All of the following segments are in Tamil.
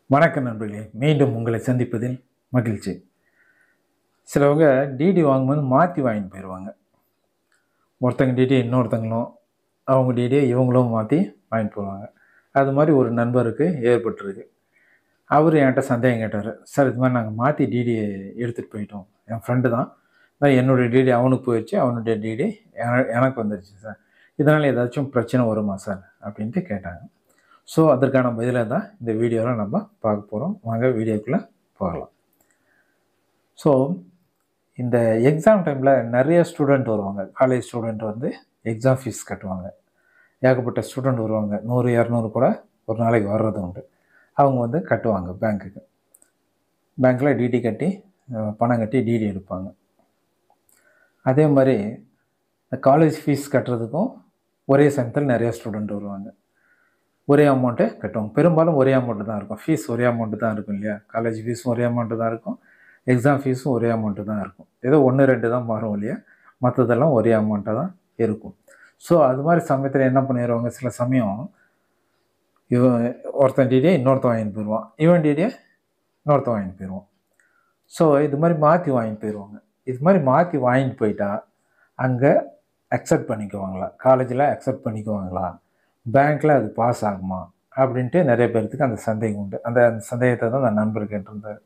வணக்கம் நண்பர்களே மீண்டும் உங்களை சந்திப்பதில் மகிழ்ச்சி சிலவங்க டிடி வாங்கும்போது மாற்றி வாங்கிட்டு போயிடுவாங்க ஒருத்தங்க டிடி இன்னொருத்தங்களும் அவங்க டிடியை இவங்களும் மாற்றி வாங்கிட்டு போவாங்க அது மாதிரி ஒரு நண்பருக்கு ஏற்பட்டிருக்கு அவர் என்கிட்ட சந்தேகம் கேட்டார் சார் இது மாதிரி நாங்கள் மாற்றி டிடி எடுத்துகிட்டு போயிட்டோம் என் ஃப்ரெண்டு தான் நான் என்னுடைய டிடி அவனுக்கு போயிடுச்சு அவனுடைய டிடி எனக்கு வந்துருச்சு சார் இதனால் ஏதாச்சும் பிரச்சனை வருமா சார் அப்படின்ட்டு கேட்டாங்க ஸோ அதற்கான பதிலை தான் இந்த வீடியோவில் நம்ம பார்க்க போகிறோம் வாங்க வீடியோக்குள்ளே போகலாம் ஸோ இந்த எக்ஸாம் டைமில் நிறைய ஸ்டூடெண்ட் வருவாங்க காலேஜ் ஸ்டூடெண்ட் வந்து எக்ஸாம் ஃபீஸ் கட்டுவாங்க ஏகப்பட்ட ஸ்டூடெண்ட் வருவாங்க நூறு இரநூறு கூட ஒரு நாளைக்கு வர்றது உண்டு அவங்க வந்து கட்டுவாங்க பேங்க்குக்கு பேங்க்கில் டிடி கட்டி அஹ், பணம் கட்டி டிடி எடுப்பாங்க அதே மாதிரி இந்த காலேஜ் ஃபீஸ் கட்டுறதுக்கும் ஒரே சமயத்தில் நிறைய ஸ்டூடெண்ட் வருவாங்க ஒரே அமௌண்ட்டே கட்டுவாங்க பெரும்பாலும் ஒரே அமௌண்ட்டு தான் இருக்கும் ஃபீஸ் ஒரே அமௌண்ட்டு தான் இருக்கும் இல்லையா காலேஜ் ஃபீஸும் ஒரே அமௌண்ட்டு தான் இருக்கும் எக்ஸாம் ஃபீஸும் ஒரே அமௌண்ட்டு தான் இருக்கும் ஏதோ ஒன்று ரெண்டு தான் மாறும் இல்லையா மற்றதெல்லாம் ஒரே அமௌண்ட்டாக தான் இருக்கும் ஸோ அது மாதிரி சமயத்தில் என்ன பண்ணிடுவாங்க சில சமயம் இவன் ஒருத்தன் டிடியை இன்னொருத்தன் வாங்கிட்டு போயிடுவான் இவன் டிடியை இன்னொருத்தன் வாங்கிட்டு போயிடுவான் ஸோ இது மாதிரி மாற்றி வாங்கிட்டு போயிடுவாங்க இது மாதிரி மாற்றி வாங்கிட்டு போயிட்டா அங்கே அக்செப்ட் பண்ணிக்குவாங்களா காலேஜில் அக்செப்ட் பண்ணிக்குவாங்களா பேங்க்கில் அது பாஸ் ஆகுமா அப்படின்ட்டு நிறைய பேர்த்துக்கு அந்த சந்தேகம் உண்டு அந்த அந்த சந்தேகத்தை தான் அந்த நண்பர் கேட்டிருந்தார்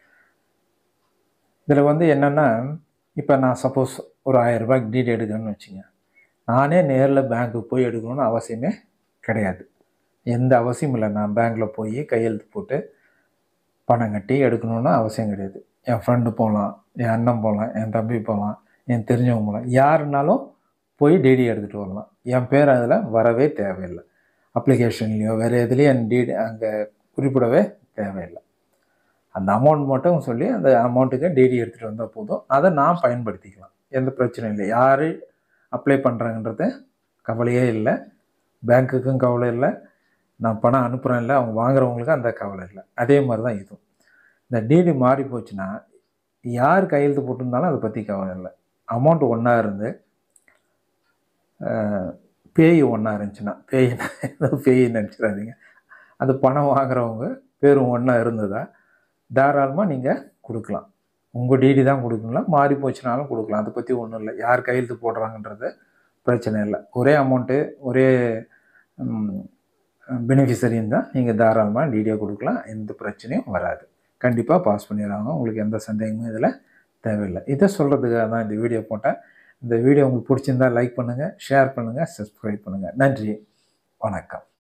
இதில் வந்து என்னென்னா இப்போ நான் சப்போஸ் ஒரு ஆயிரம் ரூபாய்க்கு டீட் எடுக்கணும்னு வச்சுங்க நானே நேரில் பேங்க்குக்கு போய் எடுக்கணும்னு அவசியமே கிடையாது எந்த அவசியமும் இல்லை நான் பேங்க்கில் போய் கையெழுத்து போட்டு பணம் கட்டி எடுக்கணும்னு அவசியம் கிடையாது என் ஃப்ரெண்டு போகலாம் என் அண்ணன் போகலாம் என் தம்பி போகலாம் என் தெரிஞ்சவங்க போகலாம் யாருனாலும் போய் டிடி எடுத்துகிட்டு வரலாம் என் பேர் அதில் வரவே தேவையில்லை அப்ளிகேஷன்லேயோ வேறு எதுலேயும் என் டிடி அங்கே குறிப்பிடவே தேவையில்லை அந்த அமௌண்ட் மட்டும் சொல்லி அந்த அமௌண்ட்டுக்கு டிடி எடுத்துகிட்டு வந்தால் போதும் அதை நான் பயன்படுத்திக்கலாம் எந்த பிரச்சனையும் இல்லை யார் அப்ளை பண்ணுறாங்கன்றது கவலையே இல்லை பேங்க்குக்கும் கவலை இல்லை நான் பணம் அனுப்புகிறேன் இல்லை அவங்க வாங்குறவங்களுக்கு அந்த கவலை இல்லை அதே மாதிரி தான் இதுவும் இந்த டிடி மாறி போச்சுன்னா யார் கையெழுத்து போட்டிருந்தாலும் அதை பற்றி கவலை இல்லை அமௌண்ட் ஒன்றா இருந்து அஹ், பேய் ஒன்றா இருந்துச்சுன்னா பேய் ஏதோ பேய் நினச்சிடாதீங்க அந்த பணம் வாங்குறவங்க பேரும் ஒன்றா இருந்ததா தாராளமாக நீங்கள் கொடுக்கலாம் உங்கள் டிடி தான் கொடுக்கலாம் மாறி போச்சுனாலும் கொடுக்கலாம் அதை பற்றி ஒன்றும் இல்லை யார் கையெழுத்து போடுறாங்கன்றது பிரச்சனை இல்லை ஒரே அமௌண்ட்டு ஒரே பெனிஃபிஷரின்னு தான் நீங்கள் தாராளமாக டிடியை கொடுக்கலாம் எந்த பிரச்சனையும் வராது கண்டிப்பாக பாஸ் பண்ணிடுறாங்க உங்களுக்கு எந்த சந்தேகமும் இதில் தேவையில்லை இதை சொல்கிறதுக்காக தான் இந்த வீடியோ போட்டேன் இந்த வீடியோ உங்களுக்கு பிடிச்சிருந்தா லைக் பண்ணுங்கள் ஷேர் பண்ணுங்கள் சப்ஸ்கிரைப் பண்ணுங்கள் நன்றி வணக்கம்